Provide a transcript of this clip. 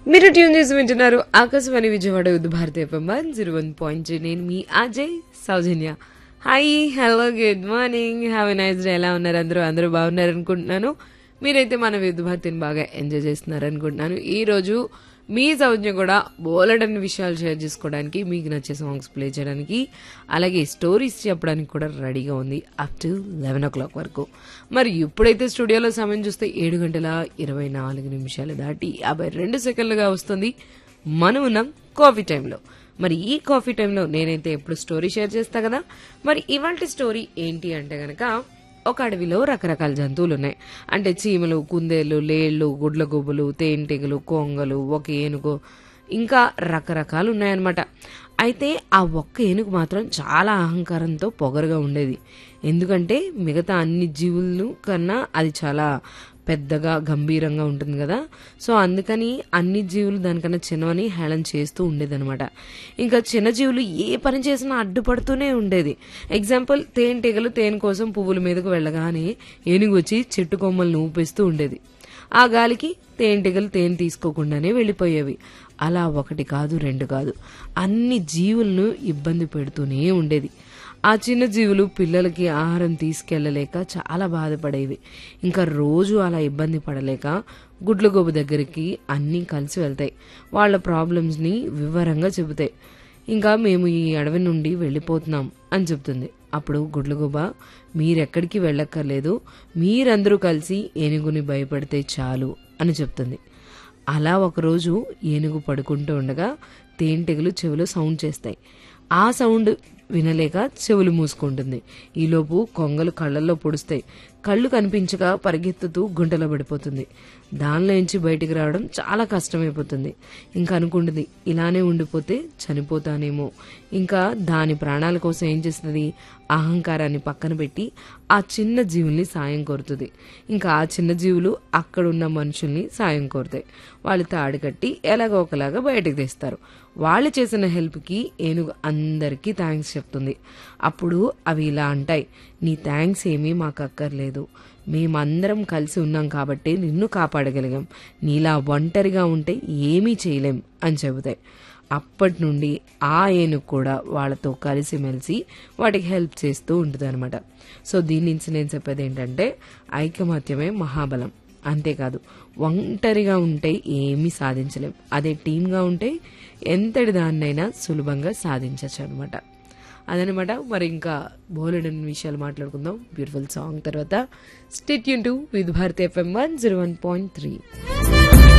మీరు ట్యూన్ చేసి వింటున్నారు ఆకాశవాణి విజయవాడ యుద్ధ Bharati FM one zero one point three నేను మీ Ajay Soujanya hi hello good morning have a nice day ఎలా ఉన్నారు అందరూ అందరూ బాగున్నారు అనుకుంటున్నాను మీరైతే మన విద్య భారతిని బాగా ఎంజాయ్ చేస్తున్నారు అనుకుంటున్నాను ఈ రోజు మీ సౌజన్యం కూడా బోలెడన్ని విషయాలు షేర్ చేసుకోవడానికి మీకు నచ్చే సాంగ్స్ ప్లే చేయడానికి అలాగే స్టోరీస్ చెప్పడానికి కూడా రెడీగా ఉంది up to eleven o'clock వరకు మరి ఇప్పుడైతే స్టూడియోలో సమయం చూస్తే ఏడు గంటల ఇరవై నాలుగు నిమిషాలు దాటి యాభై రెండు సెకండ్లుగా వస్తుంది మనం ఉన్నాం కాఫీ టైంలో మరి ఈ కాఫీ టైంలో నేనైతే ఎప్పుడు స్టోరీ షేర్ చేస్తా కదా మరి ఇవాళ స్టోరీ ఏంటి అంటే గనక ఒక అడవిలో రకరకాల జంతువులు ఉన్నాయి అంటే చీమలు కుందేలు లేళ్లు గుడ్ల గుబ్బలు తేనెటీగలు కొంగలు ఒక ఏనుగు ఇంకా రకరకాలు ఉన్నాయన్నమాట అయితే ఆ ఒక్క ఏనుగు మాత్రం చాలా అహంకారంతో పొగరుగా ఉండేది ఎందుకంటే మిగతా అన్ని జీవులను కన్నా అది చాలా పెద్దగా గంభీరంగా ఉంటుంది కదా సో అందుకని అన్ని జీవులు దానికన్నా చిన్నవని హేళన చేస్తూ ఉండేదన్నమాట ఇంకా చిన్న జీవులు ఏ పని చేసినా అడ్డుపడుతూనే ఉండేది ఎగ్జాంపుల్ తేనెటీగలు తేనె కోసం పువ్వుల మీదకు వెళ్ళగానే ఏనుగు వచ్చి చెట్టు కొమ్మలను ఊపేస్తూ ఉండేది ఆ గాలికి తేనెటీగలు తేనె తీసుకోకుండానే వెళ్ళిపోయేవి అలా ఒకటి కాదు రెండు కాదు అన్ని జీవులను ఇబ్బంది పెడుతూనే ఉండేది ఆ చిన్న జీవులు పిల్లలకి ఆహారం తీసుకెళ్లలేక చాలా బాధపడేవి ఇంకా రోజు అలా ఇబ్బంది పడలేక గుడ్లగోబు దగ్గరికి అన్నీ కలిసి వెళ్తాయి వాళ్ళ ప్రాబ్లమ్స్ని వివరంగా చెబుతాయి ఇంకా మేము ఈ అడవి నుండి వెళ్ళిపోతున్నాం అని చెప్తుంది అప్పుడు గుడ్లగూబ మీరెక్కడికి వెళ్ళక్కర్లేదు మీరందరూ కలిసి ఏనుగుని భయపడితే చాలు అని చెప్తుంది అలా ఒకరోజు ఏనుగు పడుకుంటూ ఉండగా తేనెటీగలు చెవిలో సౌండ్ చేస్తాయి ఆ సౌండ్ వినలేక చెవులు మూసుకుంటుంది ఈలోపు కొంగలు కళ్ళల్లో పొడుస్తాయి కళ్ళు కనిపించక పరిగెత్తుతూ గుంటలో పడిపోతుంది దానిలో నుంచి బయటికి రావడం చాలా కష్టమైపోతుంది ఇంకా అనుకుంటుంది ఇలానే ఉండిపోతే చనిపోతానేమో ఇంకా దాని ప్రాణాల కోసం ఏం చేస్తుంది అహంకారాన్ని పక్కన పెట్టి ఆ చిన్న జీవుల్ని సాయం కోరుతుంది ఇంకా ఆ చిన్న జీవులు అక్కడున్న మనుషుల్ని సాయం కోరుతాయి వాళ్ళు తాడు కట్టి ఎలాగో ఒకలాగా బయటకు తెస్తారు వాళ్ళు చేసిన హెల్ప్కి ఏనుగు అందరికీ థ్యాంక్స్ చెప్తుంది అప్పుడు అవి ఇలా అంటాయి నీ థ్యాంక్స్ ఏమీ మాకు అక్కర్లేదు మేమందరం కలిసి ఉన్నాం కాబట్టి నిన్ను కాపాడగలిగాం నీలా ఒంటరిగా ఉంటే ఏమీ చేయలేం అని చెబుతాయి అప్పటి నుండి ఆ ఏనుగు కూడా వాళ్ళతో కలిసిమెలిసి వాటికి హెల్ప్ చేస్తూ ఉంటుంది అనమాట సో దీని నుంచి నేను చెప్పేది ఏంటంటే ఐకమత్యమే మహాబలం అంతేకాదు ఒంటరిగా ఉంటే ఏమీ సాధించలేం అదే టీమ్గా ఉంటే ఎంతటి దాన్నైనా సులభంగా సాధించవచ్చు అనమాట అదనమాట మరి ఇంకా బోలెడని విషయాలు మాట్లాడుకుందాం బ్యూటిఫుల్ సాంగ్ తర్వాత స్టేట్ యూన్ to with Bharati FM one zero one point three